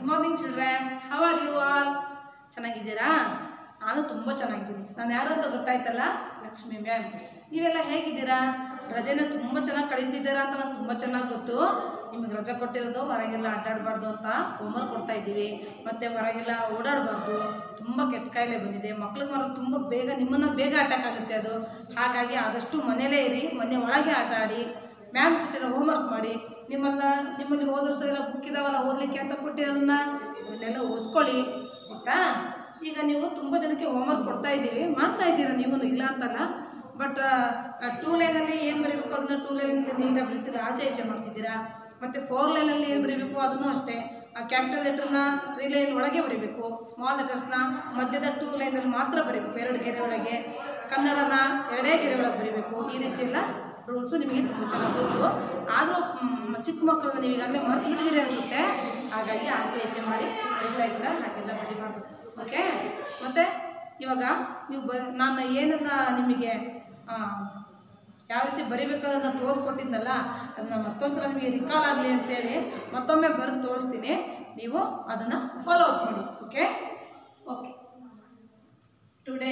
Good morning childrens how are you all ಚೆನ್ನಾಗಿದ್ದೀರಾ ನಾನು ತುಂಬ ಚೆನ್ನಾಗಿದ್ದೀನಿ ನಾನು ಯಾರು ಅಂತ ಗೊತ್ತಾಯ್ತಲ್ಲ ಲಕ್ಷ್ಮಿ ಮ್ಯಾಮ್ ನೀವೆಲ್ಲ ಹೇಗಿದ್ದೀರಾ ರಜೆನ ತುಂಬ ಚೆನ್ನಾಗಿ ಕಳೀತಿದ್ದೀರಾ ಅಂತ ನಂಗೆ ತುಂಬ ಚೆನ್ನಾಗಿ ಗೊತ್ತು ನಿಮಗೆ ರಜೆ ಕೊಟ್ಟಿರೋದು ಹೊರಗೆಲ್ಲ ಅಡ್ಡಾಡಬಾರ್ದು ಅಂತ ಹೋಮ್ವರ್ಕ್ ಕೊಡ್ತಾ ಇದ್ದೀವಿ ಮತ್ತು ಹೊರಗೆಲ್ಲ ಓಡಾಡಬಾರ್ದು ತುಂಬ ಕೆಟ್ಟ ಕಾಯಿಲೆ ಬಂದಿದೆ ಮಕ್ಳಿಗೆ ಮಾತ್ರ ತುಂಬ ಬೇಗ ನಿಮ್ಮನ್ನು ಬೇಗ ಅಟ್ಯಾಕ್ ಆಗುತ್ತೆ ಅದು ಹಾಗಾಗಿ ಆದಷ್ಟು ಮನೇಲೇ ಇರಿ ಮನೆ ಒಳಗೆ ಆಟ ಆಡಿ ಮ್ಯಾಮ್ ಕೊಟ್ಟಿರೋ ಹೋಮ್ವರ್ಕ್ ಮಾಡಿ ನಿಮ್ಮನ್ನ ನಿಮ್ಮಲ್ಲಿ ಓದಿಸ್ದಾಗೆಲ್ಲ ಬುಕ್ ಇದಾವಲ್ಲ ಓದಲಿಕ್ಕೆ ಅಂತ ಕೊಟ್ಟಿರೋದನ್ನ ಇದನ್ನೆಲ್ಲ ಓದ್ಕೊಳ್ಳಿ ಆಯಿತಾ ಈಗ ನೀವು ತುಂಬ ಜನಕ್ಕೆ ಹೋಮ್ವರ್ಕ್ ಕೊಡ್ತಾ ಇದ್ದೀವಿ ಮಾಡ್ತಾ ಇದ್ದೀರಾ ನೀವು ಇಲ್ಲ ಅಂತಲ್ಲ ಬಟ್ ಟೂ ಲೈನಲ್ಲಿ ಏನು ಬರೀಬೇಕು ಅದನ್ನ ಟೂ ಲೈನಲ್ಲಿ ನೀಟಾಗಿ ಬರೀತೀರಾ ಆಚೆ ಈಚೆ ಮಾಡ್ತಿದ್ದೀರಾ ಮತ್ತು ಫೋರ್ ಲೈನಲ್ಲಿ ಏನು ಬರೀಬೇಕು ಅದನ್ನು ಅಷ್ಟೇ ಆ ಕ್ಯಾಪಿಟಲ್ ಲೆಟ್ರನ್ನ ತ್ರೀ ಲೈನ್ ಒಳಗೆ ಬರೀಬೇಕು ಸ್ಮಾಲ್ ಲೆಟರ್ಸ್ನ ಮಧ್ಯದ ಟೂ ಲೈನಲ್ಲಿ ಮಾತ್ರ ಬರೀಬೇಕು ಎರಡು ಗೆರೆ ಒಳಗೆ ಕನ್ನಡನ ಎರಡೇ ಗೆರೆ ಒಳಗೆ ಬರೀಬೇಕು ಈ ರೀತಿ ಎಲ್ಲ ರೂಲ್ಸು ನಿಮಗೆ ತುಂಬ ಚೆನ್ನಾಗಿ ಗೊತ್ತು ಆದರೂ ಮ್, ಚಿಕ್ಕ ಮಕ್ಕಳನ್ನ ನೀವು ಈಗಾಗಲೇ ಮರ್ತು ಬಿಟ್ಟಿದ್ದೀರಿ ಅನಿಸುತ್ತೆ ಹಾಗಾಗಿ ಆಚೆ ಈಚೆ ಮಾಡಿ ಬರೀತಾ ಇದ್ದೀರಾ ಹಾಗೆಲ್ಲ ಬರೀಬಾರ್ದು ಓಕೆ ಮತ್ತು ಇವಾಗ ನೀವು ಬ ನಾನು ಏನನ್ನ ನಿಮಗೆ ಆ, ಯಾವ ರೀತಿ ಬರಿಬೇಕಾದನ್ನ ತೋರಿಸ್ಕೊಟ್ಟಿದ್ನಲ್ಲ ಅದನ್ನು ಮತ್ತೊಂದು ಸಲ ನಿಮಗೆ ರಿಕಾಲ್ ಆಗಲಿ ಅಂತೇಳಿ ಮತ್ತೊಮ್ಮೆ ಬರೆದು ತೋರಿಸ್ತೀನಿ ನೀವು ಅದನ್ನು ಫಾಲೋ ಅಪ್ ಮಾಡಿ okay okay today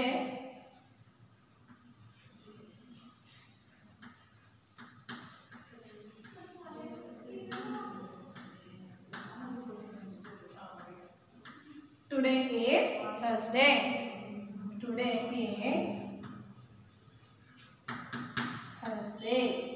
Today is Thursday. Today is Thursday.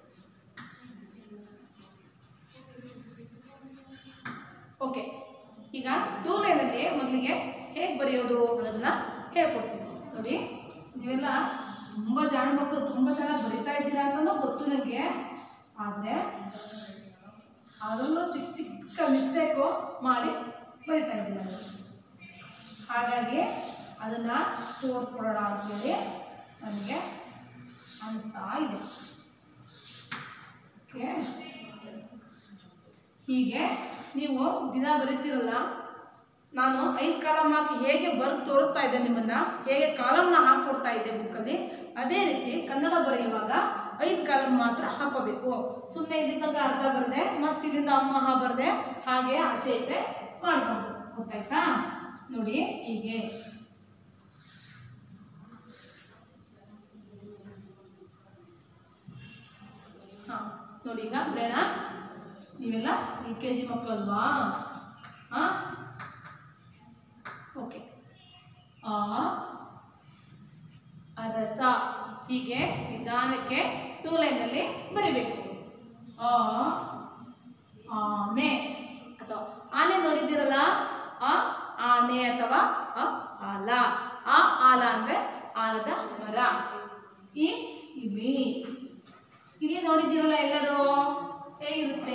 Okay ಈಗ ಟೂ ಲೈನಲ್ಲಿ ಮೊದಲಿಗೆ ಹೇಗೆ ಬರೆಯೋದು ಅನ್ನೋದನ್ನ ಹೇಳ್ಕೊಡ್ತೀನಿ ನೋಡಿ ನೀವೆಲ್ಲ ತುಂಬ ಜಾಣ ಮಕ್ಕಳು ತುಂಬ ಚೆನ್ನಾಗಿ ಬರಿತಾ ಇದ್ದೀರಾ ಅಂತಲೂ ಗೊತ್ತು ನನಗೆ ಆದರೆ ಅದರಲ್ಲೂ ಚಿಕ್ಕ ಚಿಕ್ಕ ಮಿಸ್ಟೇಕು ಮಾಡಿ ಬರಿತಾ ಇದ್ದೀನಿ ಹಾಗಾಗಿ ಅದನ್ನು ತೋರಿಸ್ಕೊಡೋಣ ಅಂತೇಳಿ ನನಗೆ ಅನ್ನಿಸ್ತಾ ಇದೆ ಓಕೆ ಹೀಗೆ ನೀವು ದಿನ ಬರೀತಿರಲ್ಲ ನಾನು ಐದು ಕಾಲಮ್ ಹಾಕಿ ಹೇಗೆ ಬರೆದು ತೋರಿಸ್ತಾ ಇದ್ದೆ ನಿಮ್ಮನ್ನು ಹೇಗೆ ಕಾಲಮ್ನ ಹಾಕ್ಕೊಡ್ತಾ ಇದ್ದೆ ಬುಕ್ಕಲ್ಲಿ ಅದೇ ರೀತಿ ಕನ್ನಡ ಬರೆಯುವಾಗ ಐದು ಕಾಲಮ್ ಮಾತ್ರ ಹಾಕೋಬೇಕು ಸುಮ್ಮನೆ ಇದ್ದಿದ್ದಾಗ ಅರ್ಧ ಬರದೆ ಮತ್ತೆ ಇಲ್ಲಿಂದ ಅಮ್ಮ ಹಾ ಬರದೆ ಹಾಗೆ ಆಚೆ ಈಚೆ ಮಾಡಬಾರ್ದು ಗೊತ್ತಾಯ್ತಾ ನೋಡಿ ಹೀಗೆ ಹಾಂ ನೋಡಿ ಈಗ ಬೇಡ ನೀವೆಲ್ಲ ಎಲ್ ಕೆ ಜಿ ಮಕ್ಕಳಲ್ವಾ ಹಾಂ ಓಕೆ ಆ ಅರಸ ಹೀಗೆ ನಿಧಾನಕ್ಕೆ ಟೂ ಲೈನಲ್ಲಿ ಬರಿಬೇಕು ಆ ಆನೆ ಅಥವಾ ಆನೆ ನೋಡಿದ್ದೀರಲ್ಲ ಆ ಆನೆ ಅಥವಾ ಅ ಆಲ ಆ ಆಲ ಅಂದ್ರೆ ಆಲದ ಮರ ಈ ಇಲಿ ಇಲ್ಲಿ ನೋಡಿದ್ದೀರಲ್ಲ ಎಲ್ಲರೂ ಹೇಗಿರುತ್ತೆ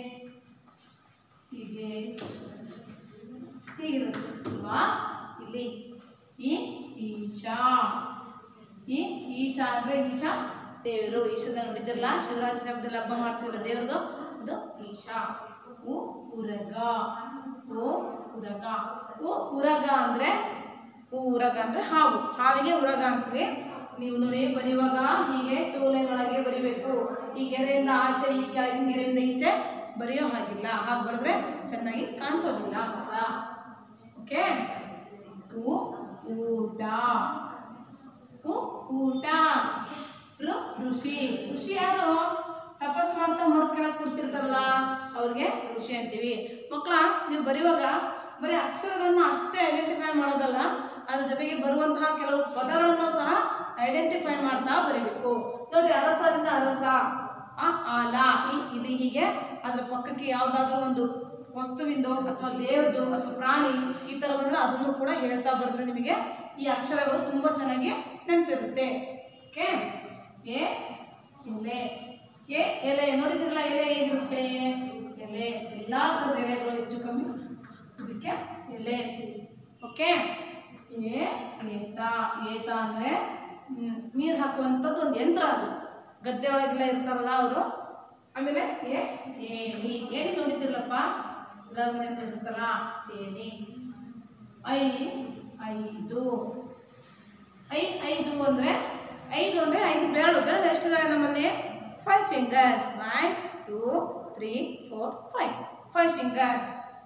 ಹೀಗೆ ಹೀಗಿರುತ್ತೆ ಅಲ್ವಾ ಇಲ್ಲಿ ಈ ಈಶಾ ಈ ಈಶಾ ಅಂದ್ರೆ ಈಶಾ ದೇವರು ಈಶಾದ ನೋಡಿದ್ರಲ್ಲ ಶಿವರಾತ್ರಿ ಹಬ್ಬದಲ್ಲಿ ಹಬ್ಬ ಮಾಡ್ತೀವಲ್ಲ ದೇವ್ರದ್ದು ಅದು ಈಶಾ ಉ ಉರಗ ಓ ಉರಗ ಉ ಉರಗ ಅಂದ್ರೆ ಉ ಉರಗ ಅಂದ್ರೆ ಹಾವು ಹಾವಿಗೆ ಉರಗ ಅಂತೀವಿ ನೀವು ನೋಡಿ ಬರೆಯುವಾಗ ಹೀಗೆ ಟೂ ಲೈನ್ ಒಳಗೆ ಬರಿಬೇಕು ಈ ಗೆರೆಯಿಂದ ಆಚೆ ಈ ಕೆಳಗಿನ ಗೆರೆಯಿಂದ ಈಚೆ ಬರೆಯೋ ಹಾಗಿಲ್ಲ ಹಾಗೆ ಬರೆದ್ರೆ ಚೆನ್ನಾಗಿ ಕಾಣಿಸೋದಿಲ್ಲ ಅಂತ ಓಕೆ ಉ ಊಟ ಉ ಊಟ ಋ ಋಷಿ ಋಷಿ ಯಾರು ತಪಸ್ ಮಾಡ್ತಾ ಮರದ ಕೆಳಗೆ ಕೂರ್ತಿರ್ತಾರಲ್ಲ ಅವ್ರಿಗೆ ಋಷಿ ಅಂತೀವಿ ಮಕ್ಕಳ ನೀವು ಬರೆಯುವಾಗ ಬರೀ ಅಕ್ಷರಗಳನ್ನ ಅಷ್ಟೇ ಐಡೆಂಟಿಫೈ ಮಾಡೋದಲ್ಲ ಅದ್ರ ಜೊತೆಗೆ ಬರುವಂತಹ ಕೆಲವು ಪದಗಳನ್ನು ಸಹ ಐಡೆಂಟಿಫೈ ಮಾಡ್ತಾ ಬರೀಬೇಕು ನೋಡಿ ಅರಸರಿಂದ ಅರಸ ಆ ಆಲ ಈ ಇಲ್ಲಿ ಹೀಗೆ ಅದ್ರ ಪಕ್ಕಕ್ಕೆ ಯಾವುದಾದ್ರೂ ಒಂದು ವಸ್ತುವಿಂದು ಅಥವಾ ದೇವ್ರದ್ದು ಅಥವಾ ಪ್ರಾಣಿ ಈ ಥರ ಬಂದರೆ ಅದನ್ನು ಕೂಡ ಹೇಳ್ತಾ ಬರೆದ್ರೆ ನಿಮಗೆ ಈ ಅಕ್ಷರಗಳು ತುಂಬ ಚೆನ್ನಾಗಿ ನೆನಪಿರುತ್ತೆ ಓಕೆ ಎ ಎಲೆ ಎ ಎಲೆ ನೋಡಿದಿರಲ್ಲ ಎಲೆ ಹೇಗಿರುತ್ತೆ ಎಲೆ ಎಲ್ಲ ಥರದ ಎಲೆಗಳು ಹೆಚ್ಚು ಕಮ್ಮಿ ಇದಕ್ಕೆ ಎಲೆ ಅಂತೀವಿ ಓಕೆ ಏ ಏತ ಏತ ಅಂದರೆ ನೀರು ಹಾಕುವಂಥದ್ದು ಒಂದು ಯಂತ್ರ ಅದು ಗದ್ದೆ ಒಳಗೆಲ್ಲ ಇರ್ತಾರಲ್ಲ ಅವರು ಆಮೇಲೆ ಏ ಏಣಿ ಏಣಿ ನೋಡಿದ್ದಿಲ್ಲಪ್ಪ ಗರ್ಮನೆಯಿಂದ ಇರುತ್ತಲ್ಲ ಏಣಿ ಐ ಐದು ಐ ಐದು ಅಂದರೆ ಐದು ಅಂದರೆ ಐದು ಬೆರಳು ಬೆರಳು ಎಷ್ಟಿದಾವೆ ನಮ್ಮಲ್ಲಿ five fingers one two three four five five fingers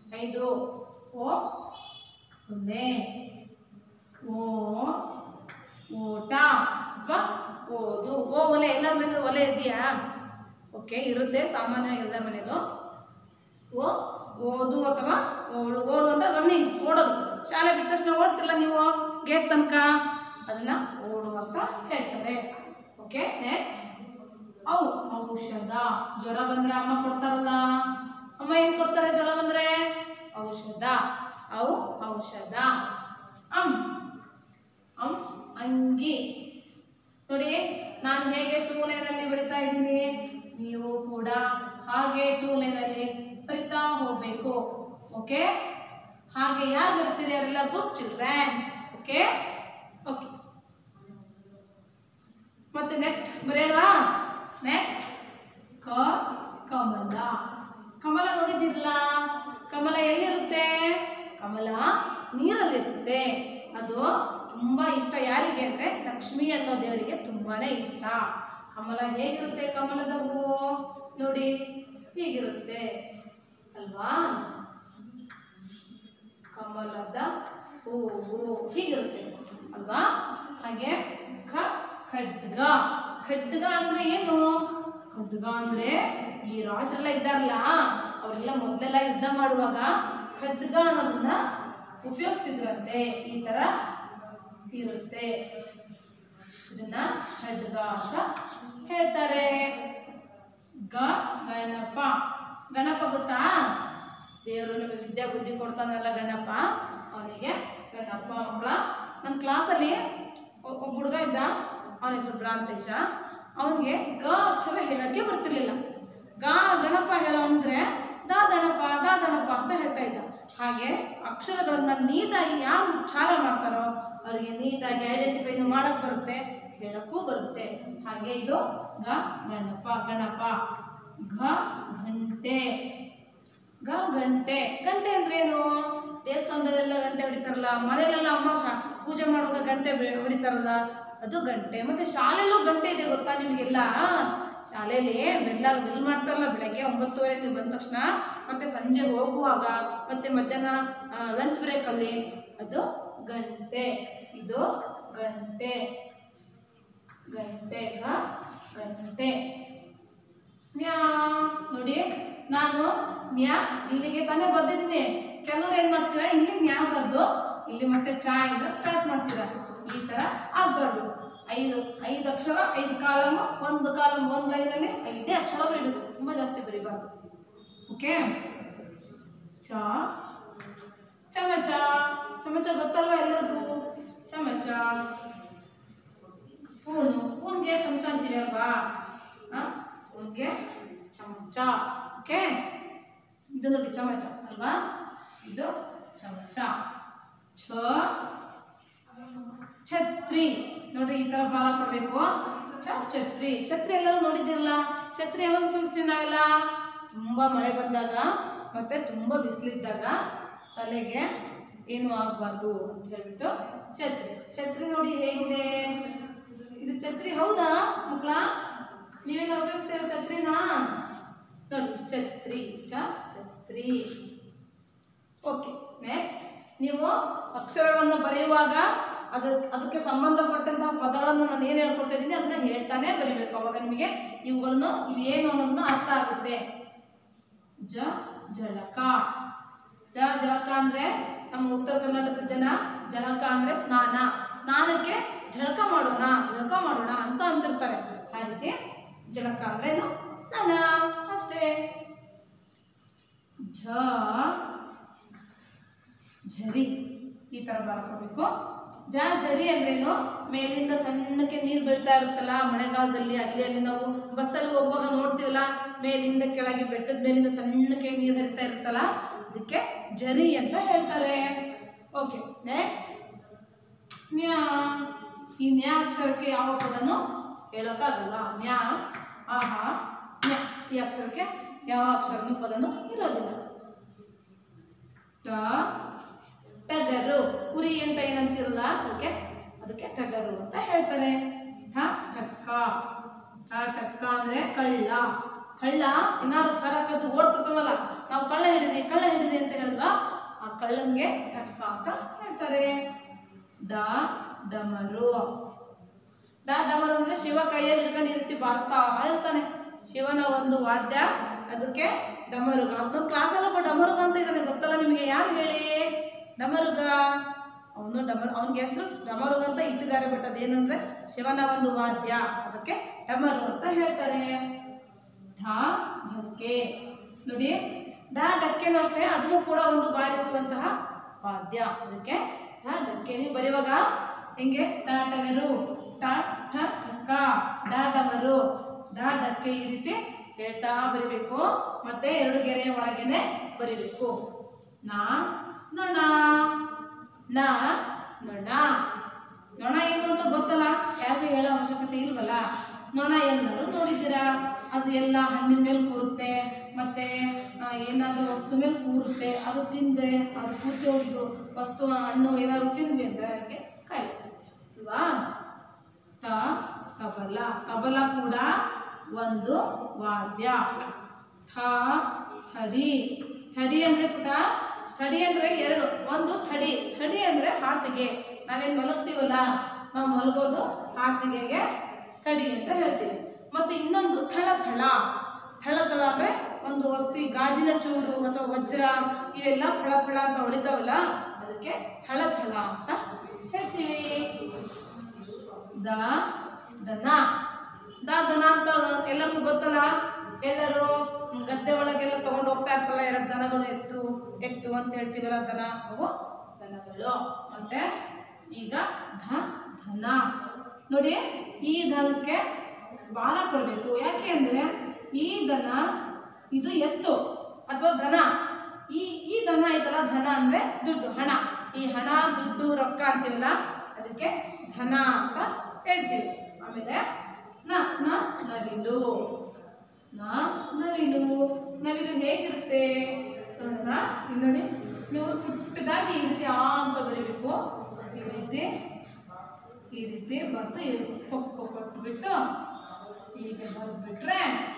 ಐದು ಓ ಒಲೆ ಓ ಓಟ ಅಥವಾ ಓದು ಓ ಒಲೆ ಎಲ್ಲರ ಮನೇಲೂ ಒಲೆ ಇದೆಯಾ ಓಕೆ ಇರುತ್ತೆ ಸಾಮಾನ್ಯ ಎಲ್ಲರ ಮನೇಲೂ ಓ ಓದು ಅಥವಾ ಓಡು ಓಡು ಅಂದ್ರೆ ರನ್ನಿಂಗ್ ಓಡೋದು ಶಾಲೆ ಬಿಟ್ಟ ತಕ್ಷಣ ಓಡ್ತಿಲ್ಲ ನೀವು ಗೇಟ್ ತನಕ ಅದನ್ನ ಓಡು ಅಂತ ಹೇಳ್ತಾರೆ ಓಕೆ ನೆಕ್ಸ್ಟ್ ಔ ಔಷಧ ಜ್ವರ ಬಂದ್ರೆ ಅಮ್ಮ ಕೊಡ್ತಾರಲ್ಲ ಅಮ್ಮ ಏನ್ ಕೊಡ್ತಾರೆ ಜ್ವರ ಬಂದ್ರೆ ಔಷಧ ಔ ಔಷಧ ಅಂ ಅಂ ಅಂಗಿ ನೋಡಿ ನಾನು ಹೇಗೆ ಟೂ ಲೈನಲ್ಲಿ ಬರಿತಾ ಇದ್ದೀನಿ ನೀವು ಕೂಡ ಹಾಗೆ ಟೂ ಲೈನಲ್ಲಿ ಬರಿತಾ ಹೋಗ್ಬೇಕು ಓಕೆ ಹಾಗೆ ಯಾರು ಬರ್ತೀರಿ ಅವರೆಲ್ಲ ಗುಡ್ ಚಿಲ್ಡ್ರನ್ಸ್ ಓಕೆ ಓಕೆ ಮತ್ತೆ ನೆಕ್ಸ್ಟ್ ಬರೆಯಲ್ವಾ ನೆಕ್ಸ್ಟ್ ಕ ಕಮಲ ಕಮಲ ನೋಡಿದಿರಲ್ಲ ಕಮಲ ಎಲ್ಲಿರುತ್ತೆ ಕಮಲ ನೀರಲ್ಲಿರುತ್ತೆ ಅದು ತುಂಬಾ ಇಷ್ಟ ಯಾರಿಗೆ ಅಂದ್ರೆ ಲಕ್ಷ್ಮಿ ಅನ್ನೋ ದೇವರಿಗೆ ತುಂಬಾನೇ ಇಷ್ಟ ಕಮಲ ಹೇಗಿರುತ್ತೆ ಕಮಲದ ಹೂವು ನೋಡಿ ಹೀಗಿರುತ್ತೆ ಅಲ್ವಾ ಕಮಲದ ಹೂವು ಹೀಗಿರುತ್ತೆ ಅಲ್ವಾ ಹಾಗೆ ಖ ಖಡ್ಗ ಖಡ್ಗ ಅಂದ್ರೆ ಏನು ಖಡ್ಗ ಅಂದ್ರೆ ಈ ರಾಜರೆಲ್ಲ ಇದ್ದಾರಲ್ಲ ಅವರೆಲ್ಲ ಮೊದಲೆಲ್ಲ ಯುದ್ಧ ಮಾಡುವಾಗ ಖಡ್ಗ ಅನ್ನೋದನ್ನ ಉಪಯೋಗಿಸ್ತಿದ್ರಂತೆ ಈ ತರ ಇರುತ್ತೆ ಇದನ್ನ ಖಡ್ಗ ಅಂತ ಹೇಳ್ತಾರೆ ಗ ಗಣಪ ಗಣಪ ಗೊತ್ತಾ ದೇವರು ನಮಗೆ ವಿದ್ಯಾ ಬುದ್ಧಿ ಕೊಡ್ತಾನಲ್ಲ ಗಣಪ ಅವನಿಗೆ ಗಣಪ ಮಕ್ಕಳ ನನ್ನ ಕ್ಲಾಸಲ್ಲಿ ಒಬ್ಬ ಹುಡುಗ ಇದ್ದ ಅವನ ಹೆಸರು ಭ್ರಾಂತೇಶ ಅವನಿಗೆ ಗ ಅಕ್ಷರ ಹೇಳಕ್ಕೆ ಬರ್ತಿರ್ಲಿಲ್ಲ ಗ ಗಣಪ ಹೇಳೋ ಅಂದ್ರೆ ದಾ ದಣಪ ದಾ ದಣಪ ಅಂತ ಹೇಳ್ತಾ ಇದ್ದ ಹಾಗೆ ಅಕ್ಷರಗಳನ್ನ ನೀಟಾಗಿ ಯಾರು ಉಚ್ಚಾರ ಮಾಡ್ತಾರೋ ಅವರಿಗೆ ನೀಟಾಗಿ ಐಡೆಂಟಿಫೈನು ಮಾಡಕ್ ಬರುತ್ತೆ ಹೇಳಕ್ಕೂ ಬರುತ್ತೆ ಹಾಗೆ ಇದು ಗ ಗಣಪ ಗಣಪ ಘ ಗಂಟೆ ಗ ಗಂಟೆ ಗಂಟೆ ಅಂದ್ರೆ ಏನು ದೇವಸ್ಥಾನದಲ್ಲೆಲ್ಲ ಗಂಟೆ ಹೊಡಿತಾರಲ್ಲ ಮನೆಯಲ್ಲೆಲ್ಲ ಅಮ್ಮ ಶಾ ಪೂಜೆ ಮಾಡುವಾಗ ಗಂಟೆ ಬೆ- ಹೊಡಿತಾರಲ್ಲ ಅದು ಗಂಟೆ ಮತ್ತೆ ಶಾಲೆಯಲ್ಲೂ ಗಂಟೆ ಇದೆ ಗೊತ್ತಾ ನಿಮಗೆಲ್ಲ ಶಾಲೆಯಲ್ಲಿ ಬೆಲ್ಲ ಬಿಲ್ ಮಾಡ್ತಾರಲ್ಲ ಬೆಳಗ್ಗೆ ಒಂಬತ್ತುವರೆಯಿಂದ ಬಂದ ತಕ್ಷಣ ಮತ್ತೆ ಸಂಜೆ ಹೋಗುವಾಗ ಮತ್ತೆ ಮಧ್ಯಾಹ್ನ ಲಂಚ್ ಬ್ರೇಕಲ್ಲಿ ಅದು ಗಂಟೆ ಇದು ಗಂಟೆ ಗಂಟೆ ಗ ಗಂಟೆ ನ್ಯಾ ನೋಡಿ ನಾನು ನ್ಯಾ ಇಲ್ಲಿಗೆ ತಾನೇ ಬರ್ದಿದ್ದೀನಿ ಕೆಲವ್ರು ಏನ್ ಮಾಡ್ತೀರಾ ಇಲ್ಲಿ ನ್ಯಾ ಬರ್ದು ಇಲ್ಲಿ ಮತ್ತೆ ಚಾ ಇಂದ ಸ್ಟಾರ್ಟ್ ಮಾಡ್ತೀರಾ ಈ ತರ ಆಗ್ಬಾರ್ದು ಐದು ಐದು ಅಕ್ಷರ ಐದು ಕಾಲಮ್ ಒಂದು ಕಾಲಮ್ ಒಂದು ಲೈನಲ್ಲಿ ಐದೇ ಅಕ್ಷರ ಬರೀಬೇಕು ತುಂಬಾ ಜಾಸ್ತಿ ಬರೀಬಾರ್ದು ಓಕೆ ಚಾ ಚಮಚ ಚಮಚ ಗೊತ್ತಲ್ವಾ ಎಲ್ಲರಿಗೂ ಚಮಚ ಸ್ಪೂನು ಸ್ಪೂನ್ಗೆ ಚಮಚ ಅಂತೀವಿ ಅಲ್ವಾ ಹಾಂ ಸ್ಪೂನ್ಗೆ ಚಮಚ ಓಕೆ ಇದು ನೋಡಿ ಚಮಚ ಅಲ್ವಾ ಇದು ಚಮಚ ಛ ಛತ್ರಿ ನೋಡ್ರಿ ಈ ತರ ಬಾಲ ಕೊಡ್ಬೇಕು ಛ ಛತ್ರಿ ಛತ್ರಿ ಎಲ್ಲರೂ ನೋಡಿದಿರಲ್ಲ ಛತ್ರಿ ಯಾವಾಗ ಉಪಯೋಗಿಸ್ತೀವಿ ನಾವೆಲ್ಲ ತುಂಬಾ ಮಳೆ ಬಂದಾಗ ಮತ್ತೆ ತುಂಬಾ ಬಿಸಿಲಿದ್ದಾಗ ತಲೆಗೆ ಏನು ಆಗಬಾರ್ದು ಅಂತ ಹೇಳ್ಬಿಟ್ಟು ಛತ್ರಿ ಛತ್ರಿ ನೋಡಿ ಹೇಗಿದೆ ಇದು ಛತ್ರಿ ಹೌದಾ ಮಕ್ಕಳ ನೀವೇನ ಉಪಯೋಗಿಸ್ತೀರ ಛತ್ರಿನಾ ನೋಡಿ ಛತ್ರಿ ಚ ಛತ್ರಿ ಓಕೆ ನೆಕ್ಸ್ಟ್ ನೀವು ಅಕ್ಷರಗಳನ್ನು ಬರೆಯುವಾಗ ಅದ ಅದಕ್ಕೆ ಸಂಬಂಧಪಟ್ಟಂತಹ ಪದಗಳನ್ನು ನಾನು ಏನು ಹೇಳ್ಕೊಡ್ತಾ ಇದ್ದೀನಿ ಅದನ್ನ ಹೇಳ್ತಾನೆ ಬರಿಬೇಕು ಅವಾಗ ನಿಮಗೆ ಇವುಗಳನ್ನು ಇವೇನು ಅನ್ನೋದನ್ನ ಅರ್ಥ ಆಗುತ್ತೆ ಜ ಜಳಕ ಜ ಜಳಕ ಅಂದ್ರೆ ನಮ್ಮ ಉತ್ತರ ಕರ್ನಾಟಕದ ಜನ ಜಳಕ ಅಂದ್ರೆ ಸ್ನಾನ ಸ್ನಾನಕ್ಕೆ ಜಳಕ ಮಾಡೋಣ ಜಳಕ ಮಾಡೋಣ ಅಂತ ಅಂತಿರ್ತಾರೆ ಆ ರೀತಿ ಜಳಕ ಅಂದ್ರೆ ಏನು ಸ್ನಾನ ಅಷ್ಟೇ ಝ ಝರಿ ಈ ತರ ಬರ್ಕೋಬೇಕು ಜ ಝರಿ ಅಂದ್ರೇನು ಮೇಲಿಂದ ಸಣ್ಣಕ್ಕೆ ನೀರು ಬೀಳ್ತಾ ಇರುತ್ತಲ್ಲ ಮಳೆಗಾಲದಲ್ಲಿ ಅಲ್ಲಿ ಅಲ್ಲಿ ನಾವು ಬಸ್ಸಲ್ಲಿ ಹೋಗುವಾಗ ನೋಡ್ತೀವಲ್ಲ ಮೇಲಿಂದ ಕೆಳಗೆ ಬೆಟ್ಟದ ಮೇಲಿಂದ ಸಣ್ಣಕ್ಕೆ ನೀರು ಹರಿತಾ ಇರುತ್ತಲ್ಲ ಅದಕ್ಕೆ ಜರಿ ಅಂತ ಹೇಳ್ತಾರೆ ಓಕೆ ನೆಕ್ಸ್ಟ್ ನ್ಯಾ ಈ ನ್ಯಾ ಅಕ್ಷರಕ್ಕೆ ಯಾವ ಪದನು ಹೇಳೋಕ್ಕಾಗಲ್ಲ ನ್ಯಾ ಆಹಾ ನ್ಯಾ ಈ ಅಕ್ಷರಕ್ಕೆ ಯಾವ ಅಕ್ಷರನು ಪದನು ಇರೋದಿಲ್ಲ ಟ ಟಗರು ಕುರಿ ಅಂತ ಏನಂತಿರಲ್ಲ ಅದಕ್ಕೆ ಅದಕ್ಕೆ ಟಗರು ಅಂತ ಹೇಳ್ತಾರೆ ಠ ಟಕ್ಕ ಠ ಟಕ್ಕ ಅಂದ್ರೆ ಕಳ್ಳ ಕಳ್ಳ ಏನಾದ್ರು ಸರ ಕದ್ದು ಓಡ್ತಿರ್ತಾನಲ್ಲ ನಾವು ಕಳ್ಳ ಹಿಡಿದಿ ಕಳ್ಳ ಹಿಡಿದಿ ಅಂತ ಹೇಳಿದ್ವ ಆ ಕಳ್ಳಂಗೆ ಟಕ್ಕ ಅಂತ ಹೇಳ್ತಾರೆ ಡ ಡಮರು ಡ ಡಮರು ಅಂದ್ರೆ ಶಿವ ಕೈಯಲ್ಲಿ ಹಿಡ್ಕೊಂಡು ಈ ರೀತಿ ಬಾರಿಸ್ತಾ ಇರ್ತಾನೆ ಶಿವನ ಒಂದು ವಾದ್ಯ ಅದಕ್ಕೆ ಡಮರುಗ ಅದು ಕ್ಲಾಸಲ್ಲೊಬ್ಬ ಡಮರುಗ ಅಂತ ಇದ್ದಾನೆ ಗೊತ್ತಲ್ಲ ನಿಮಗೆ ಯಾರು ಹೇಳಿ ಡಮರುಗ ಅವನು ಡಮರು ಅವನಿಗೆ ಹೆಸರು ಡಮರುಗ ಅಂತ ಇಟ್ಟಿದ್ದಾರೆ ಬಟ್ ಅದೇನಂದ್ರೆ ಶಿವನ ಒಂದು ವಾದ್ಯ ಅದಕ್ಕೆ ಡಮರು ಅಂತ ಹೇಳ್ತಾರೆ ಢ ಢಕ್ಕೆ ನೋಡಿ ಢ ಢಕ್ಕೆನೂ ಅಷ್ಟೇ ಅದನ್ನು ಕೂಡ ಒಂದು ಬಾರಿಸುವಂತಹ ವಾದ್ಯ ಅದಕ್ಕೆ ಢ ಢಕ್ಕೆ ನೀವು ಬರೆಯುವಾಗ ಹೆಂಗೆ ಟ ಟಗರು ಟ ಠ ಠಕ್ಕ ಡ ಡಮರು ಡ ಢಕ್ಕೆ ಈ ರೀತಿ ಹೇಳ್ತಾ ಬರಿಬೇಕು ಮತ್ತೆ ಎರಡು ಗೆರೆಯ ಒಳಗೇನೆ ಬರಿಬೇಕು ನಾ ನೊಣ ನ ನೊಣ ನೊಣ ಏನು ಅಂತ ಗೊತ್ತಲ್ಲ ಯಾರಿಗೂ ಹೇಳೋ ಅವಶ್ಯಕತೆ ಇಲ್ವಲ್ಲ ನೊಣ ಎಲ್ಲರೂ ನೋಡಿದ್ದೀರಾ ಅದು ಎಲ್ಲ ಹಣ್ಣಿನ ಮೇಲೆ ಕೂರುತ್ತೆ ಮತ್ತೆ ಆ, ಏನಾದರೂ ವಸ್ತು ಮೇಲೆ ಕೂರುತ್ತೆ ಅದು ತಿಂದರೆ ಅದು ಕೂತಿ ಹೋಗಿದ್ದು ವಸ್ತು ಹಣ್ಣು ಏನಾದ್ರು ತಿಂದ್ವಿ ಅಂದರೆ ಅದಕ್ಕೆ ಕಾಯಿಲೆ ಅಲ್ವಾ ತ ತಬಲ ತಬಲ ಕೂಡ ಒಂದು ವಾದ್ಯ ಥ ಥಡಿ ಥಡಿ ಅಂದ್ರೆ ಪುಟ ಥಡಿ ಅಂದ್ರೆ ಎರಡು ಒಂದು ಥಡಿ ಥಡಿ ಅಂದ್ರೆ ಹಾಸಿಗೆ ನಾವೇನು ಮಲಗ್ತೀವಲ್ಲ ನಾವು ಮಲಗೋದು ಹಾಸಿಗೆಗೆ ಥಡಿ ಅಂತ ಹೇಳ್ತೀವಿ ಮತ್ತೆ ಇನ್ನೊಂದು ಥಳ ಥಳ ಥಳ ಥಳ ಅಂದ್ರೆ ಒಂದು ವಸ್ತು ಈ ಗಾಜಿನ ಚೂರು ಅಥವಾ ವಜ್ರ ಇವೆಲ್ಲ ಫಳ ಫಳ ಅಂತ ಹೊಡಿತಾವಲ್ಲ ಅದಕ್ಕೆ ಥಳ ಥಳ ಅಂತ ಹೇಳ್ತೀವಿ ದ ದನ ದ ದನ ಅಂತ ಎಲ್ಲರಿಗೂ ಗೊತ್ತಲ್ಲ ಎಲ್ಲರೂ ಗದ್ದೆ ಒಳಗೆಲ್ಲ ತಗೊಂಡು ಹೋಗ್ತಾ ಇರ್ತಲ್ಲ ಎರಡು ದನಗಳು ಎತ್ತು ಎತ್ತು ಅಂತ ಹೇಳ್ತೀವಲ್ಲ ದನ ಅವು ದನಗಳು ಮತ್ತೆ ಈಗ ಧ ಧನ ನೋಡಿ ಈ ದನಕ್ಕೆ ಬಾಲ ಕೊಡಬೇಕು ಯಾಕೆ ಅಂದರೆ ಈ ದನ ಇದು ಎತ್ತು ಅಥವಾ ದನ ಈ ಈ ದನ ಐತಲ್ಲ ಧನ ಅಂದರೆ ದುಡ್ಡು ಹಣ ಈ ಹಣ ದುಡ್ಡು ರೊಕ್ಕ ಅಂತೀವಲ್ಲ ಅದಕ್ಕೆ ಧನ ಅಂತ ಹೇಳ್ತೀವಿ ಆಮೇಲೆ ನ ನ ನವಿಲು ನ ನವಿಲು ನವಿಲು ಹೇಗಿರುತ್ತೆ ನೋಡೋಣ ಇಲ್ಲಿ ನೋಡಿ ನೀವು ಪುಟ್ಟದಾಗಿ ಈ ರೀತಿ ಆ ಅಂತ ಬರೀಬೇಕು ಈ ರೀತಿ ಈ ರೀತಿ ಬರೆದು ಈ ರೀತಿ ಕೊಕ್ಕು ಕೊಟ್ಬಿಟ್ಟು ಹೀಗೆ ಬರೆದ್ಬಿಟ್ರೆ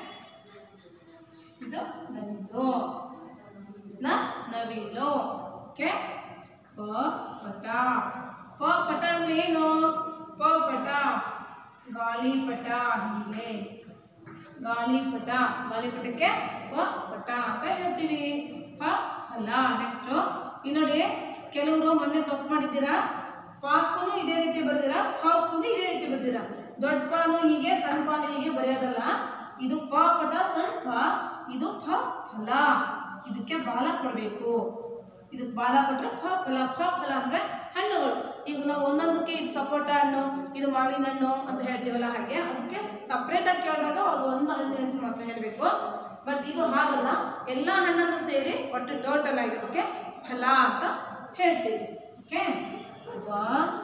ಇದು ನವಿಲು ನ ನವಿಲು ಓಕೆ ಪ ಪಟ ಪ ಪಟ ಅಂದ್ರೆ ಏನು ಪ ಪಟ ಗಾಳಿಪಟ ಹೀಗೆ ಗಾಳಿಪಟ ಗಾಳಿಪಟಕ್ಕೆ ಪ ಪಟ ಅಂತ ಹೇಳ್ತೀವಿ ಪ ಅಲ್ಲ ನೆಕ್ಸ್ಟು ಈ ನೋಡಿ ಕೆಲವರು ಮೊನ್ನೆ ತಪ್ಪು ಮಾಡಿದ್ದೀರಾ ಪಾಕನು ಇದೇ ರೀತಿ ಬರ್ದಿರಾ ಫಕ್ಕನು ಇದೇ ರೀತಿ ಬರ್ದಿರಾ ದೊಡ್ಡ ಪಾನು ಹೀಗೆ ಸಣ್ಣ ಪಾನು ಹೀಗೆ ಬರೆಯೋದಲ್ಲ ಇದು ಪ ಪಟ ಸಣ್ಣ ಪ ಇದು ಫ ಫಲ ಇದಕ್ಕೆ ಬಾಲ ಕೊಡಬೇಕು ಇದಕ್ಕೆ ಬಾಲ ಕೊಟ್ಟರೆ ಫ ಫಲ ಫ ಫಲ ಅಂದರೆ ಹಣ್ಣುಗಳು ಈಗ ನಾವು ಒಂದೊಂದಕ್ಕೆ ಇದು ಸಪೋಟ ಹಣ್ಣು ಇದು ಮಾವಿನ ಹಣ್ಣು ಅಂತ ಹೇಳ್ತೀವಲ್ಲ ಹಾಗೆ ಅದಕ್ಕೆ ಸಪ್ರೇಟಾಗಿ ಕೇಳಿದಾಗ ಅದು ಒಂದು ಹಣ್ಣಿನ ಹೆಸರು ಮಾತ್ರ ಹೇಳಬೇಕು ಬಟ್ ಇದು ಹಾಗಲ್ಲ ಎಲ್ಲ ಹಣ್ಣನ್ನು ಸೇರಿ ಒಟ್ಟು ಟೋಟಲ್ ಆಗಿ ಅದಕ್ಕೆ ಫಲ ಅಂತ ಹೇಳ್ತೀವಿ ಓಕೆ ವ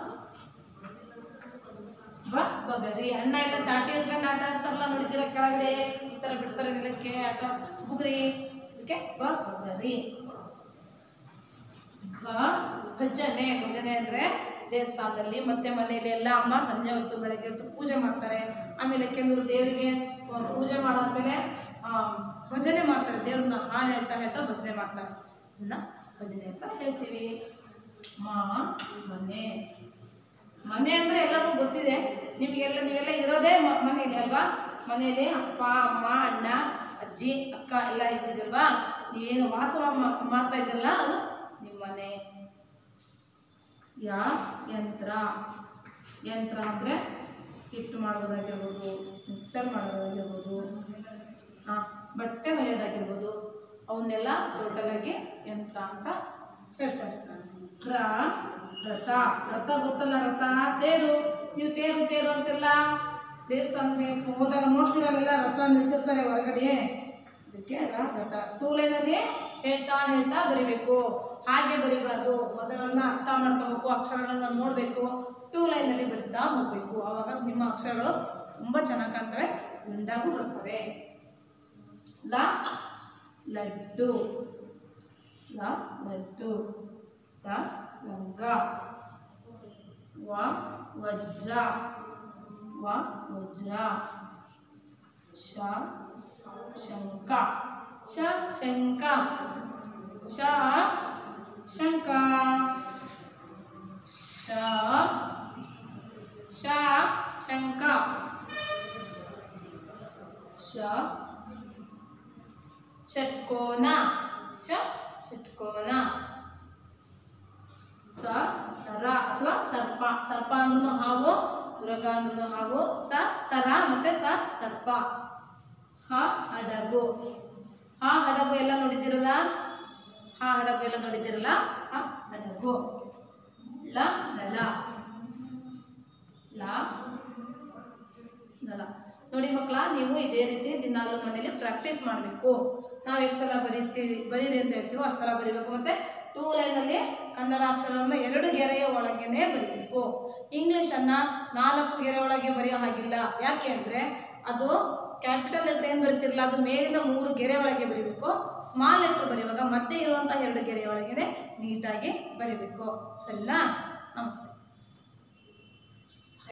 ಬ ಬಗರಿ ಅಣ್ಣ ಎಲ್ಲ ಚಾಟಿ ಹಿಡ್ಕೊಂಡು ಆಟ ಆಡ್ತಾರಲ್ಲ ನೋಡಿದ್ದೀರ ಕೆಳಗಡೆ ಈ ಥರ ಬಿಡ್ತಾರೆ ನೆಲಕ್ಕೆ ಆಟ ಬುಗುರಿ ಅದಕ್ಕೆ ಬ ಬಗರಿ ಭ ಭಜನೆ ಭಜನೆ ಅಂದರೆ ದೇವಸ್ಥಾನದಲ್ಲಿ ಮತ್ತೆ ಮನೆಯಲ್ಲಿ ಎಲ್ಲ ಅಮ್ಮ ಸಂಜೆ ಹೊತ್ತು ಬೆಳಗ್ಗೆ ಹೊತ್ತು ಪೂಜೆ ಮಾಡ್ತಾರೆ ಆಮೇಲೆ ಕೆಲವರು ದೇವರಿಗೆ ಆ, ಪೂಜೆ ಮಾಡಾದ್ಮೇಲೆ ಆ, ಭಜನೆ ಮಾಡ್ತಾರೆ ದೇವ್ರನ್ನ ಹಾಡು ಹೇಳ್ತಾ ಹೇಳ್ತಾ ಭಜನೆ ಮಾಡ್ತಾರೆ ಅದನ್ನ ಭಜನೆ ಅಂತ ಹೇಳ್ತೀವಿ ಮಾ ಮನೆ ಮನೆ ಅಂದರೆ ಎಲ್ಲರಿಗೂ ಗೊತ್ತಿದೆ ನಿಮಗೆಲ್ಲ ನೀವೆಲ್ಲ ಇರೋದೇ ಮ- ಮನೆಯಲ್ಲಿ ಅಲ್ವಾ ಮನೆಯಲ್ಲಿ ಅಪ್ಪ ಅಮ್ಮ ಅಣ್ಣ ಅಜ್ಜಿ ಅಕ್ಕ ಎಲ್ಲ ಇದ್ದೀರಲ್ವಾ ನೀವೇನು ವಾಸ ಮಾ- ಮಾಡ್ತಾ ಇದ್ದೀರಲ್ಲ ಅದು ನಿಮ್ಮ ಮನೆ ಯಾ ಯಂತ್ರ ಯಂತ್ರ ಅಂದರೆ ಹಿಟ್ಟು ಮಾಡೋದಾಗಿರ್ಬೋದು ಮಿಕ್ಸರ್ ಮಾಡೋದಾಗಿರ್ಬೋದು ಹಾಂ ಬಟ್ಟೆ ಹೊಲಿಯೋದಾಗಿರ್ಬೋದು ಅವನ್ನೆಲ್ಲ ಟೋಟಲಾಗಿ ಯಂತ್ರ ಅಂತ ಹೇಳ್ತಾರೆ ರ ರಥ ರಥ ಗೊತ್ತಲ್ಲ ರಥ ತೇರು ನೀವು ತೇರು ತೇರು ಅಂತೆಲ್ಲ ದೇವಸ್ಥಾನಕ್ಕೆ ಹೋದಾಗ ನೋಡ್ತೀರಲ್ಲ ರಥ ನಿಲ್ಸಿರ್ತಾರೆ ಹೊರಗಡೆ ಅದಕ್ಕೆ ರ ರಥ ಟೂ ಲೈನಲ್ಲಿ ಹೇಳ್ತಾ ಹೇಳ್ತಾ ಬರಿಬೇಕು ಹಾಗೆ ಬರಿಬಾರ್ದು ಮೊದಲನ್ನ ಅರ್ಥ ಮಾಡ್ಕೋಬೇಕು ಅಕ್ಷರಗಳನ್ನ ನೋಡಬೇಕು ಟೂ ಲೈನಲ್ಲಿ ಬರಿತಾ ಹೋಗಬೇಕು ಆವಾಗ ನಿಮ್ಮ ಅಕ್ಷರಗಳು ತುಂಬ ಚೆನ್ನಾಗಿ ಕಾಣ್ತವೆ ದುಂಡಾಗೂ ಬರ್ತವೆ ಲ ಲಡ್ಡು ಲ ಲಡ್ಡು ತ ಲಂಗ ವ ವಜ್ರ ವ ವಜ್ರ ಶ ಶಂಕ ಶ ಶಂಕ ಶ ಶ ಮೃಗ ಅಂದ್ರೆ ಹಾಗೂ ಸ ಸರ ಮತ್ತೆ ಸ ಸರ್ಪ ಹ ಹಡಗು ಹ ಹಡಗು ಎಲ್ಲ ನೋಡಿದ್ದೀರಲ್ಲ ಹ ಹಡಗು ಎಲ್ಲ ನೋಡಿದ್ದೀರಲ್ಲ ಹ ಹಡಗು ಲ ನಳ ಲ ನಳ ನೋಡಿ ಮಕ್ಕಳ ನೀವು ಇದೇ ರೀತಿ ದಿನಾಲು ಮನೇಲಿ ಪ್ರಾಕ್ಟೀಸ್ ಮಾಡಬೇಕು ನಾವು ಎಷ್ಟು ಸಲ ಬರೀತೀವಿ ಬರೀರಿ ಅಂತ ಹೇಳ್ತೀವೋ ಅಷ್ಟು ಸಲ ಬರೀಬೇಕು ಮತ್ತೆ ಟೂ ಲೈನಲ್ಲಿ ಕನ್ನಡ ಅಕ್ಷರವನ್ನು ಎರಡು ಗೆರೆಯ ಒಳಗೇನೆ ಬರೀಬೇಕು ಇಂಗ್ಲೀಷನ್ನು ನಾಲ್ಕು ಗೆರೆ ಒಳಗೆ ಬರೆಯೋ ಹಾಗಿಲ್ಲ ಯಾಕೆ ಅಂದರೆ ಅದು ಕ್ಯಾಪಿಟಲ್ ಲೆಟ್ರ್ ಏನು ಬರೀತಿರಲ್ಲ ಅದು ಮೇಲಿಂದ ಮೂರು ಗೆರೆ ಒಳಗೆ ಬರೀಬೇಕು ಸ್ಮಾಲ್ ಲೆಟ್ರ್ ಬರೆಯುವಾಗ ಮತ್ತೆ ಇರುವಂಥ ಎರಡು ಗೆರೆಯ ಒಳಗೇನೆ ನೀಟಾಗಿ ಬರೀಬೇಕು ಸರಿನಾ ನಮಸ್ತೆ